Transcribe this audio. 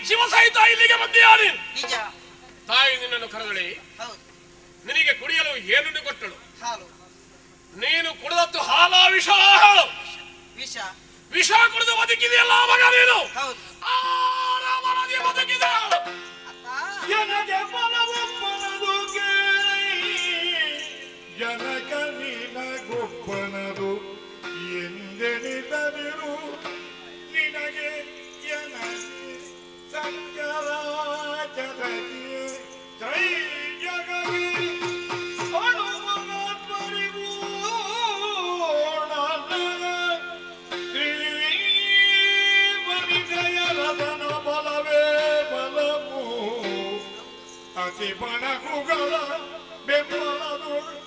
ಶಿವಸಹಿತ ಇಲ್ಲಿಗೆ ಬಂದೆಯಾ ನೀನು ನಿಜ ತಾಯಿ ನಿನ್ನನ್ನು ಕರೆದಳೆ ಹೌದು ನಿನಗೆ ಕುಡಿಯಲು ಏನನ್ನು ಕೊಟ್ಟಳು ಹಾಲು ನೀನು ಕುಡಿದದ್ದು ಹಾಲ ವಿಷ ಹೇಳು ವಿಷ ವಿಷ ಕುಡಿದು ಬದುಕಿದೆಯಲ್ಲ ಮಗ ನೀನು ಹೌದು ಆ ರಾಮನಿಗೆ ಬದುಕಿದ ಅತ್ತ ಜನಗೆ ಬಲವೊಪ್ಪನದು ಕೇಳಿ ಜನಕ ನಿನಗೊಪ್ಪನದು ಎಂದೆಣಿದನಿರು ನಿನಗೆ ಎನಗೆ ಸಂಜರಾಜರಗಿಯೇ ಜೈ ಜಗವೇ ಹನುಮನಾತ್ಮರಿಗೂ ಶ್ರೀಮನಿದಯರದನ ಬಲವೇ ಬಲವು ಅತಿ ಬಣಗುಗಳ ಬೆಂಬಲದು